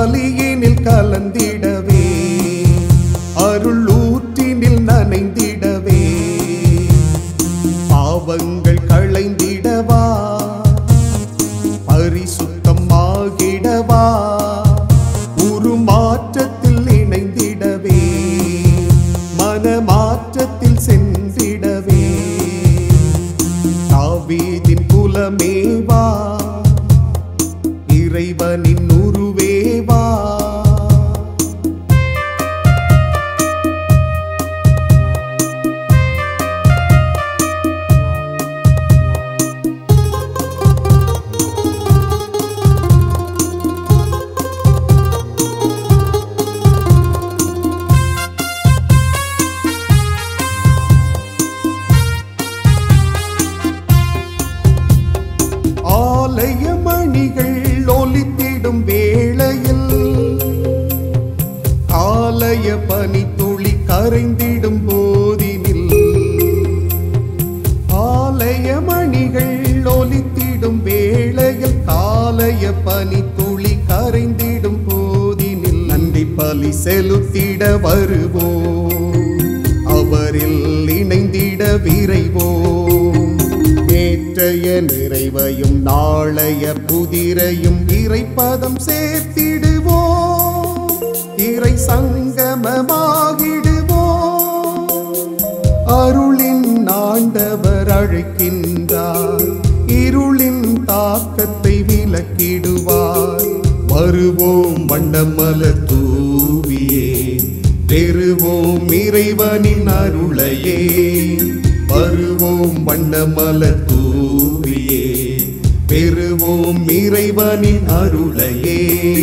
திருப்பலியினில் கலந்திடவே அருள் ஊற்றினில் நனைந்திடவே பாவங்கள் களைந்திடவா பரிசுத்தமாகிடவா உருமாற்றத்தில் இணைந்திடவே மனமாற்றத்தில் சென்றிடவே தாவீதின் குலமேவா இறைவனின் உருவேவா ஆலய மணிகள் ஒலித்திடும் வேளையில் ஆலய பனித்துளி கரைந்திடும் போதினில் ஆலய மணிகள் ஒலித்திடும் வேளையில் காலய பனித்துளி கரைந்திடும் போதினில் நன்றி பலி செலுத்திட வருவோம் அவரில் இணைந்திட விரைவோம் நேற்றைய நிறைவையும் நாளைய புதிரையும் இறைப்பதம் சேர்த்திடுவோம் இறை சங்கமமாகிடுவோம் அருளின் ஆண்டவர் அழைக்கின்றார் இருளின் தாக்கத்தை விலக்கிடுவார் வருவோம் வண்ணமல தூவியே பெறுவோம் இறைவனின் அருளையே வருவோம் வண்ணமல தூவியே பெறுவோம் இறைவனின் அருளையே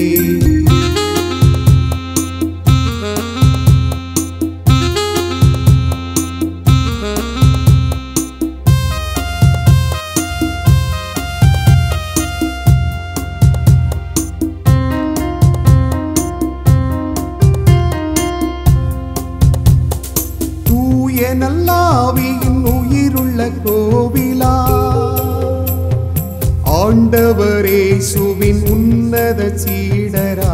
தூய நல்லாவியின் உயிருள்ள கோவிலா ஆண்டவரேசுவின் உன்னத சீடரா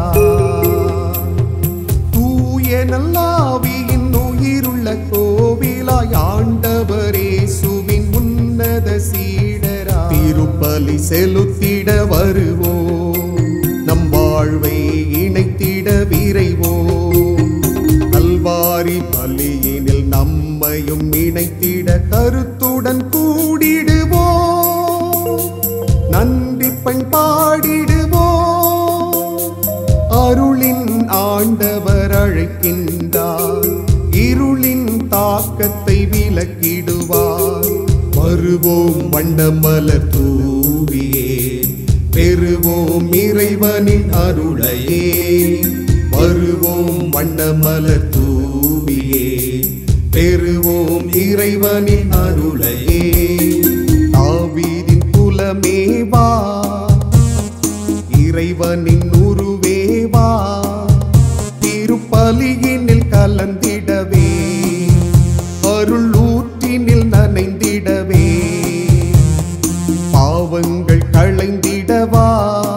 தூய நல்லாவியின் உயிருள்ள கோவிலாய் ஆண்டவரேசுவின் உன்னத சீடரா திருப்பலி செலுத்திட வருவோம் நம் வாழ்வை இணைத்திட விரைவோம் கல்வாரி பலியினில் நம்மையும் இணைத்திட கருத்துடன் கூடிடுவோம் நன்றி பண் பாடிடுவோம் அருளின் ஆண்டவர் அழைக்கின்றார் இருளின் தாக்கத்தை விலக்கிடுவார் வருவோம் வண்ணமலர் தூவியே பெறுவோம் இறைவனின் அருளையே வருவோம் வண்ணமலர் தூவியே பெறுவோம் இறைவனின் அருளையே தாவீதின் குலமேவா இறைவனின் உருவேவா திருப்பலியினில் கலந்திடவே அருள் ஊற்றினில் நனைந்திடவே பாவங்கள் களைந்திடவா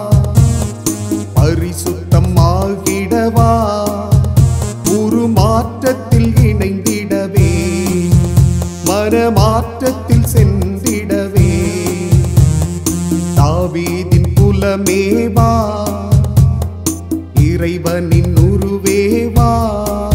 பரிசுத்தமாகிடவா உருமாற்றத்தில் இணைந்திடவே மனமாற்றத்தில் சென்றிடவே தாவீதின் குலமேவா இறைவனின் உருவேவா